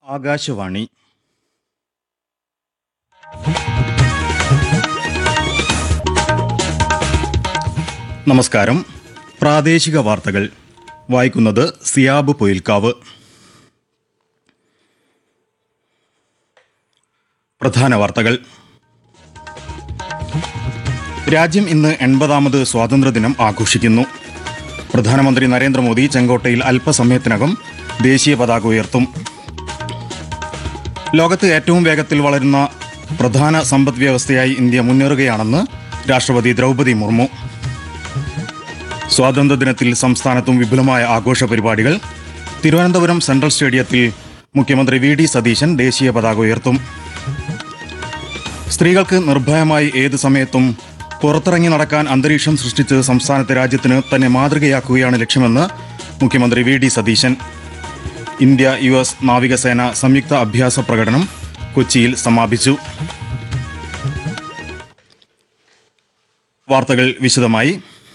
ആകാശവാണി നമസ്കാരം പ്രാദേശിക വാർത്തകൾ വായിക്കുന്നത് സിയാബ് പൊയിൽക്കാവ് പ്രധാന വാർത്തകൾ രാജ്യം ഇന്ന് എൺപതാമത് സ്വാതന്ത്ര്യദിനം ആഘോഷിക്കുന്നു പ്രധാനമന്ത്രി നരേന്ദ്രമോദി ചെങ്കോട്ടയിൽ അല്പസമയത്തിനകം ദേശീയ പതാക ഉയർത്തും ലോകത്ത് ഏറ്റവും വേഗത്തിൽ വളരുന്ന പ്രധാന സമ്പദ് വ്യവസ്ഥയായി ഇന്ത്യ മുന്നേറുകയാണെന്ന് രാഷ്ട്രപതി ദ്രൗപദി മുർമു സ്വാതന്ത്ര്യദിനത്തിൽ സംസ്ഥാനത്തും വിപുലമായ ആഘോഷ പരിപാടികൾ തിരുവനന്തപുരം സെൻട്രൽ സ്റ്റേഡിയത്തിൽ മുഖ്യമന്ത്രി വി ഡി സതീശൻ ദേശീയ പതാക ഉയർത്തും സ്ത്രീകൾക്ക് നിർഭയമായി ഏത് സമയത്തും പുറത്തിറങ്ങി നടക്കാൻ അന്തരീക്ഷം സൃഷ്ടിച്ച് സംസ്ഥാനത്തെ രാജ്യത്തിന് തന്നെ മാതൃകയാക്കുകയാണ് ലക്ഷ്യമെന്ന് മുഖ്യമന്ത്രി V D Satheesan India U S നാവികസേന സംയുക്ത അഭ്യാസ പ്രകടനം കൊച്ചിയിൽ സമാപിച്ചു വാർത്തകൾ വിശദമായി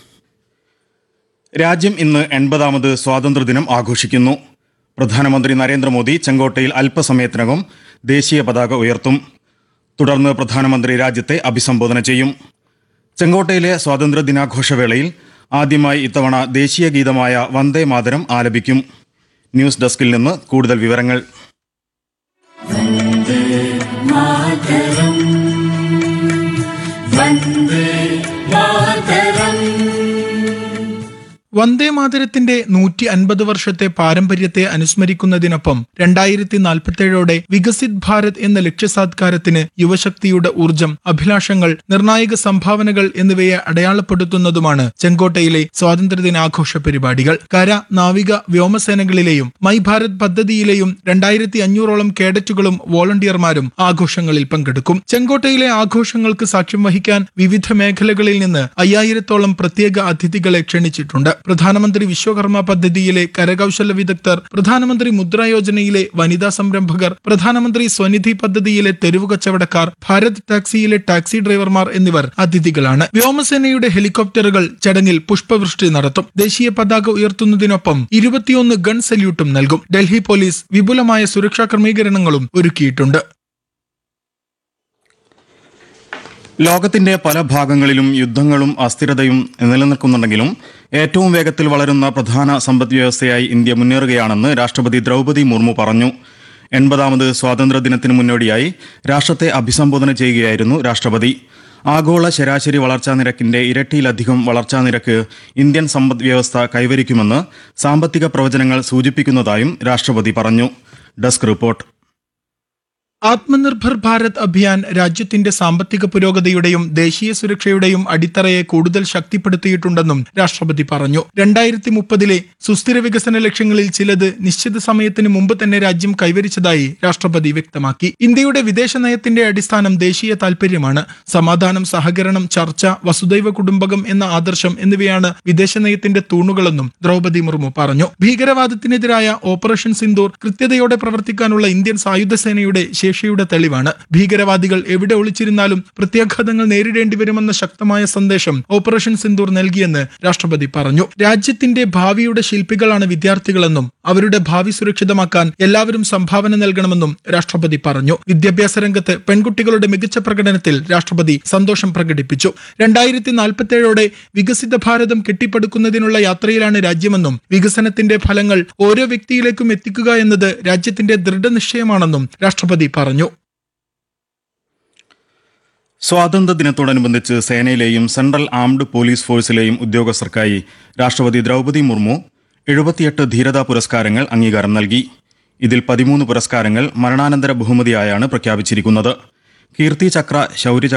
രാജ്യം ഇന്ന് എൺപതാമത് സ്വാതന്ത്ര്യദിനം ആഘോഷിക്കുന്നു പ്രധാനമന്ത്രി നരേന്ദ്രമോദി ചെങ്കോട്ടയിൽ അല്പസമയത്തിനകം ദേശീയ പതാക ഉയർത്തും തുടർന്ന് പ്രധാനമന്ത്രി രാജ്യത്തെ അഭിസംബോധന ചെയ്യും ചെങ്കോട്ടയിലെ സ്വാതന്ത്ര്യ ദിനാഘോഷവേളയിൽ ആദ്യമായി ഇത്തവണ ദേശീയ ഗീതമായ വന്ദേ മാതരം ആലപിക്കും ന്യൂസ് ഡെസ്കിൽ നിന്ന് കൂടുതൽ വിവരങ്ങൾ വന്ദേ മാതരത്തിന്റെ നൂറ്റി അൻപത് വർഷത്തെ പാരമ്പര്യത്തെ അനുസ്മരിക്കുന്നതിനൊപ്പം രണ്ടായിരത്തി നാൽപ്പത്തേഴോടെ വികസിത് ഭാരത് എന്ന ലക്ഷ്യസാത്കാരത്തിന് യുവശക്തിയുടെ ഊർജം അഭിലാഷങ്ങൾ നിർണായക സംഭാവനകൾ എന്നിവയെ അടയാളപ്പെടുത്തുന്നതുമാണ് ചെങ്കോട്ടയിലെ സ്വാതന്ത്ര്യദിനാഘോഷ പരിപാടികൾ കര നാവിക വ്യോമസേനകളിലെയും മൈ ഭാരത് പദ്ധതിയിലെയും രണ്ടായിരത്തി അഞ്ഞൂറോളം കേഡറ്റുകളും വോളണ്ടിയർമാരും ആഘോഷങ്ങളിൽ പങ്കെടുക്കും ചെങ്കോട്ടയിലെ ആഘോഷങ്ങൾക്ക് സാക്ഷ്യം വഹിക്കാൻ വിവിധ മേഖലകളിൽ നിന്ന് അയ്യായിരത്തോളം പ്രത്യേക അതിഥികളെ ക്ഷണിച്ചിട്ടുണ്ട് പ്രധാനമന്ത്രി വിശ്വകർമ്മ പദ്ധതിയിലെ കരകൗശല വിദഗ്ധർ പ്രധാനമന്ത്രി മുദ്ര യോജനയിലെ വനിതാ സംരംഭകർ പ്രധാനമന്ത്രി സ്വനിധി പദ്ധതിയിലെ തെരുവു കച്ചവടക്കാർ ഭാരത് ടാക്സിയിലെ ടാക്സി ഡ്രൈവർമാർ എന്നിവർ അതിഥികളാണ് വ്യോമസേനയുടെ ഹെലികോപ്റ്ററുകൾ ചടങ്ങിൽ പുഷ്പവൃഷ്ടി നടത്തും ദേശീയ പതാക ഉയർത്തുന്നതിനൊപ്പം ഇരുപത്തിയൊന്ന് ഗൺ സല്യൂട്ടും നൽകും ഡൽഹി പോലീസ് വിപുലമായ സുരക്ഷാ ക്രമീകരണങ്ങളും ഒരുക്കിയിട്ടുണ്ട് ലോകത്തിന്റെ പല ഭാഗങ്ങളിലും യുദ്ധങ്ങളും അസ്ഥിരതയും നിലനിൽക്കുന്നുണ്ടെങ്കിലും ഏറ്റവും വേഗത്തിൽ വളരുന്ന പ്രധാന സമ്പദ് വ്യവസ്ഥയായി ഇന്ത്യ മുന്നേറുകയാണെന്ന് രാഷ്ട്രപതി ദ്രൗപദി മുർമു പറഞ്ഞു എൺപതാമത് സ്വാതന്ത്ര്യദിനത്തിന് മുന്നോടിയായി രാഷ്ട്രത്തെ അഭിസംബോധന ചെയ്യുകയായിരുന്നു രാഷ്ട്രപതി ആഗോള ശരാശരി വളർച്ചാ നിരക്കിന്റെ ഇരട്ടിയിലധികം വളർച്ചാ നിരക്ക് ഇന്ത്യൻ സമ്പദ് വ്യവസ്ഥ കൈവരിക്കുമെന്ന് സാമ്പത്തിക പ്രവചനങ്ങൾ സൂചിപ്പിക്കുന്നതായും രാഷ്ട്രപതി പറഞ്ഞു ഡെസ്ക് റിപ്പോർട്ട് ആത്മനിർഭർ ഭാരത് അഭിയാൻ രാജ്യത്തിന്റെ സാമ്പത്തിക പുരോഗതിയുടെയും ദേശീയ സുരക്ഷയുടെയും അടിത്തറയെ കൂടുതൽ ശക്തിപ്പെടുത്തിയിട്ടുണ്ടെന്നും രാഷ്ട്രപതി പറഞ്ഞു രണ്ടായിരത്തി മുപ്പതിലെ സുസ്ഥിര വികസന ലക്ഷ്യങ്ങളിൽ ചിലത് നിശ്ചിത സമയത്തിന് മുമ്പ് തന്നെ രാജ്യം കൈവരിച്ചതായി രാഷ്ട്രപതി വ്യക്തമാക്കി ഇന്ത്യയുടെ വിദേശ നയത്തിന്റെ അടിസ്ഥാനം ദേശീയ താൽപര്യമാണ് സമാധാനം സഹകരണം ചർച്ച വസുദൈവ കുടുംബകം എന്ന ആദർശം എന്നിവയാണ് വിദേശ നയത്തിന്റെ തൂണുകളെന്നും ദ്രൗപദി മുർമു പറഞ്ഞു ഭീകരവാദത്തിനെതിരായ ഓപ്പറേഷൻ സിന്ദൂർ കൃത്യതയോടെ പ്രവർത്തിക്കാനുള്ള ഇന്ത്യൻ സായുധ സേനയുടെ ശേഷിയുടെ തെളിവാണ് ഭീകരവാദികൾ എവിടെ ഒളിച്ചിരുന്നാലും പ്രത്യാഘാതങ്ങൾ നേരിടേണ്ടി വരുമെന്ന ശക്തമായ സന്ദേശം ഓപ്പറേഷൻ സിന്ദൂർ നൽകിയെന്ന് രാഷ്ട്രപതി പറഞ്ഞു രാജ്യത്തിന്റെ ഭാവിയുടെ ശില്പികളാണ് വിദ്യാർത്ഥികളെന്നും അവരുടെ ഭാവി സുരക്ഷിതമാക്കാൻ എല്ലാവരും സംഭാവന നൽകണമെന്നും രാഷ്ട്രപതി പറഞ്ഞു വിദ്യാഭ്യാസ രംഗത്ത് പെൺകുട്ടികളുടെ മികച്ച പ്രകടനത്തിൽ രാഷ്ട്രപതി സന്തോഷം പ്രകടിപ്പിച്ചു രണ്ടായിരത്തി നാൽപ്പത്തേഴോടെ വികസിത ഭാരതം കെട്ടിപ്പടുക്കുന്നതിനുള്ള യാത്രയിലാണ് രാജ്യമെന്നും വികസനത്തിന്റെ ഫലങ്ങൾ ഓരോ വ്യക്തിയിലേക്കും എത്തിക്കുക എന്നത് രാജ്യത്തിന്റെ ദൃഢനിശ്ചയമാണെന്നും രാഷ്ട്രപതി പറഞ്ഞു സ്വാതന്ത്ര്യദിനത്തോടനുബന്ധിച്ച് സേനയിലെയും സെൻട്രൽ ആംഡ് പോലീസ് ഫോഴ്സിലെയും ഉദ്യോഗസ്ഥർക്കായി രാഷ്ട്രപതി ദ്രൗപദി മുർമു എഴുപത്തിയെട്ട് ധീരതാ പുരസ്കാരങ്ങൾ അംഗീകാരം നൽകി ഇതിൽ പതിമൂന്ന് പുരസ്കാരങ്ങൾ മരണാനന്തര ബഹുമതിയായാണ് പ്രഖ്യാപിച്ചിരിക്കുന്നത് കീർത്തി ചക്ര ശൗര്യ